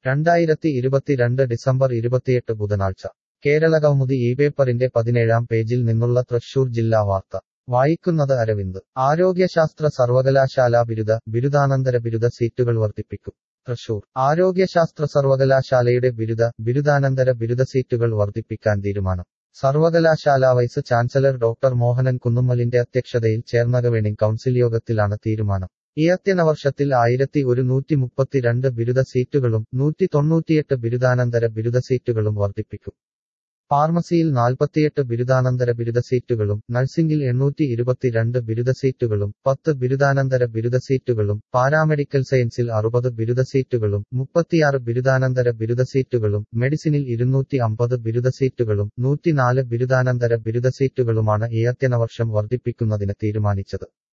രണ്ടായിരത്തി ഇരുപത്തിരണ്ട് ഡിസംബർ ഇരുപത്തിയെട്ട് ബുധനാഴ്ച കേരളകൗമുദി ഈ പേപ്പറിന്റെ പതിനേഴാം പേജിൽ നിന്നുള്ള തൃശൂർ ജില്ലാ വാർത്ത വായിക്കുന്നത് അരവിന്ദ് ആരോഗ്യശാസ്ത്ര സർവകലാശാല ബിരുദ ബിരുദാനന്തര ബിരുദ സീറ്റുകൾ വർദ്ധിപ്പിക്കും തൃശൂർ ആരോഗ്യശാസ്ത്ര സർവകലാശാലയുടെ ബിരുദ ബിരുദാനന്തര ബിരുദ സീറ്റുകൾ വർദ്ധിപ്പിക്കാൻ തീരുമാനം സർവകലാശാല വൈസ് ചാൻസലർ ഡോക്ടർ മോഹനൻ കുന്നുമ്മലിന്റെ അധ്യക്ഷതയിൽ ചേർന്ന ഗവേണിംഗ് കൗൺസിൽ യോഗത്തിലാണ് തീരുമാനം ഈ അധ്യയന വർഷത്തിൽ ആയിരത്തി ഒരുന്നൂറ്റി മുപ്പത്തിരണ്ട് ബിരുദ സീറ്റുകളും നൂറ്റി തൊണ്ണൂറ്റിയെട്ട് ബിരുദാനന്തര ബിരുദ സീറ്റുകളും വർദ്ധിപ്പിക്കും ഫാർമസിയിൽ നാൽപ്പത്തിയെട്ട് ബിരുദാനന്തര ബിരുദ സീറ്റുകളും നഴ്സിംഗിൽ എണ്ണൂറ്റി ഇരുപത്തിരണ്ട് ബിരുദ സീറ്റുകളും പത്ത് ബിരുദാനന്തര ബിരുദ സീറ്റുകളും പാരാമെഡിക്കൽ സയൻസിൽ അറുപത് ബിരുദ സീറ്റുകളും മുപ്പത്തിയാറ് ബിരുദാനന്തര ബിരുദ സീറ്റുകളും മെഡിസിനിൽ ഇരുന്നൂറ്റി അമ്പത് ബിരുദ സീറ്റുകളും നൂറ്റിനാല് ബിരുദാനന്തര ബിരുദ സീറ്റുകളുമാണ് ഈ അധ്യയന വർഷം വർദ്ധിപ്പിക്കുന്നതിന് തീരുമാനിച്ചത്